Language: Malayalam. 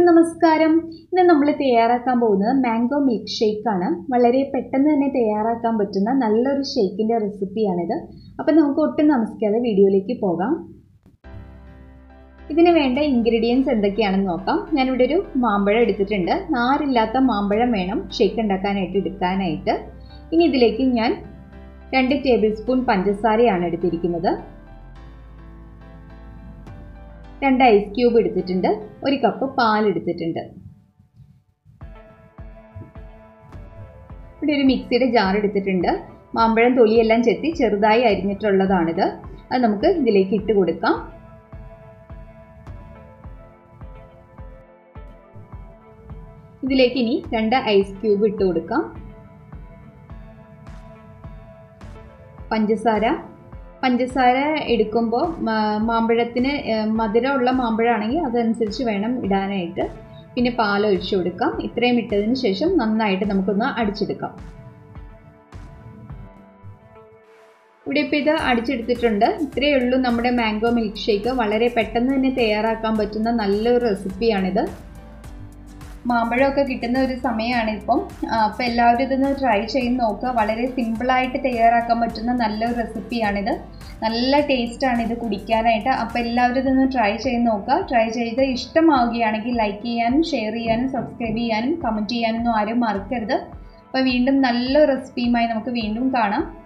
നമസ്കാരം ഇന്ന് നമ്മൾ തയ്യാറാക്കാൻ പോകുന്നത് മാംഗോ മിൽക്ക് ഷേക്കാണ് വളരെ പെട്ടെന്ന് തന്നെ തയ്യാറാക്കാൻ പറ്റുന്ന നല്ലൊരു ഷേക്കിൻ്റെ റെസിപ്പിയാണിത് അപ്പം നമുക്ക് ഒട്ടും നമസ്കാരം വീഡിയോയിലേക്ക് പോകാം ഇതിന് വേണ്ട ഇൻഗ്രീഡിയൻസ് എന്തൊക്കെയാണെന്ന് നോക്കാം ഞാനിവിടെ ഒരു മാമ്പഴം എടുത്തിട്ടുണ്ട് നാരില്ലാത്ത മാമ്പഴം വേണം ഷേക്ക് ഉണ്ടാക്കാനായിട്ട് എടുക്കാനായിട്ട് ഇനി ഇതിലേക്ക് ഞാൻ രണ്ട് ടേബിൾ സ്പൂൺ പഞ്ചസാരയാണ് എടുത്തിരിക്കുന്നത് രണ്ട് ഐസ് ക്യൂബ് എടുത്തിട്ടുണ്ട് ഒരു കപ്പ് പാൽ എടുത്തിട്ടുണ്ട് ഇവിടെ ഒരു മിക്സിയുടെ ജാർ എടുത്തിട്ടുണ്ട് മാമ്പഴം തൊലിയെല്ലാം ചെത്തി ചെറുതായി അരിഞ്ഞിട്ടുള്ളതാണിത് അത് നമുക്ക് ഇതിലേക്ക് ഇട്ട് കൊടുക്കാം ഇതിലേക്ക് ഇനി രണ്ട് ഐസ് ക്യൂബ് ഇട്ട് കൊടുക്കാം പഞ്ചസാര പഞ്ചസാര എടുക്കുമ്പോൾ മാമ്പഴത്തിന് മധുരമുള്ള മാമ്പഴമാണെങ്കിൽ അതനുസരിച്ച് വേണം ഇടാനായിട്ട് പിന്നെ പാൽ ഒഴിച്ചു കൊടുക്കാം ഇത്രയും ഇട്ടതിന് ശേഷം നന്നായിട്ട് നമുക്കൊന്ന് അടിച്ചെടുക്കാം ഇവിടെ ഇപ്പോൾ ഇത് അടിച്ചെടുത്തിട്ടുണ്ട് ഇത്രയേ ഉള്ളൂ നമ്മുടെ മാംഗോ മിൽക്ക് ഷേക്ക് വളരെ പെട്ടെന്ന് തന്നെ തയ്യാറാക്കാൻ പറ്റുന്ന നല്ലൊരു റെസിപ്പിയാണിത് മാമ്പഴമൊക്കെ കിട്ടുന്ന ഒരു സമയമാണ് ഇപ്പം അപ്പോൾ എല്ലാവരും ഇതൊന്ന് ട്രൈ ചെയ്ത് നോക്കുക വളരെ സിമ്പിളായിട്ട് തയ്യാറാക്കാൻ പറ്റുന്ന നല്ലൊരു റെസിപ്പിയാണിത് നല്ല ടേസ്റ്റാണ് ഇത് കുടിക്കാനായിട്ട് അപ്പോൾ എല്ലാവരും ഇതൊന്ന് ട്രൈ ചെയ്ത് നോക്കുക ട്രൈ ചെയ്ത് ഇഷ്ടമാവുകയാണെങ്കിൽ ലൈക്ക് ചെയ്യാനും ഷെയർ ചെയ്യാനും സബ്സ്ക്രൈബ് ചെയ്യാനും കമൻറ്റ് ചെയ്യാനൊന്നും ആരും മറക്കരുത് അപ്പോൾ വീണ്ടും നല്ല റെസിപ്പിയുമായി നമുക്ക് വീണ്ടും കാണാം